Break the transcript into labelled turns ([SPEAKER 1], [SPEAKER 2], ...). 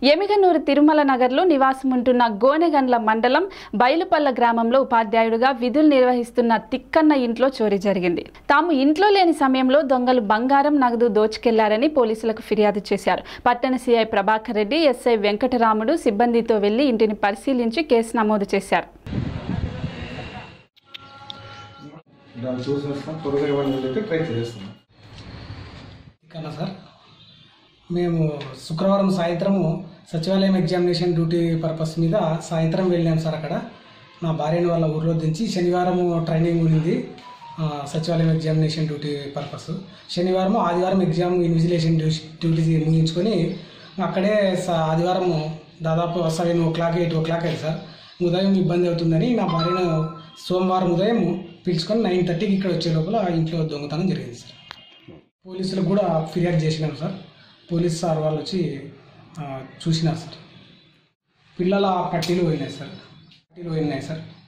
[SPEAKER 1] ఎమిగనూరు తిరుమల నగర్లో నివాసముంటున్న గోనెగండ్ల మండలం బయలుపల్ల గ్రామంలో ఉపాధ్యాయుడిగా విధులు నిర్వహిస్తున్న తిక్కన్న ఇంట్లో చోరీ జరిగింది తాము ఇంట్లో లేని సమయంలో దొంగలు బంగారం నగదు దోచుకెళ్లారని పోలీసులకు ఫిర్యాదు చేశారు పట్టణ సిఐ ప్రభాకర్ రెడ్డి ఎస్ఐ వెంకటరాముడు సిబ్బందితో వెళ్లి ఇంటిని పరిశీలించి కేసు నమోదు చేశారు
[SPEAKER 2] దాన్ని చూసి వస్తాం త్వరగా ఇవ్వండి అని చెప్పి ట్రై చేస్తున్నాం
[SPEAKER 3] కన్నా సార్ మేము శుక్రవారం సాయంత్రము సచివాలయం ఎగ్జామినేషన్ డ్యూటీ పర్పస్ మీద సాయంత్రం వెళ్ళాం సార్ అక్కడ నా భార్యని వాళ్ళ ఊర్లో దించి శనివారం ట్రైనింగ్ ఉంది ఆ, సచివాలయం ఎగ్జామినేషన్ డ్యూటీ పర్పస్ శనివారం ఆదివారం ఎగ్జామ్ ఇన్విజిలేషన్ డ్యూటీ ముగించుకొని అక్కడే స- ఆదివారం దాదాపు seven o'clock eight o'clock అయింది సార్ ఉదయం ఇబ్బంది అవుతుందని నా భార్యను సోమవారం ఉదయం పిలుచుకొని నైన్ థర్టీకి ఇక్కడ వచ్చే లోపల ఆ ఇంట్లో దొంగతనం జరిగింది సార్ పోలీసులకు కూడా ఫిర్యాదు చేసినాం సార్ పోలీస్ సార్ వాళ్ళు వచ్చి ఆ, చూసినారు సార్ పిల్లల పట్టీలు పోయినాయి సార్ పట్టీలు పోయినాయి సార్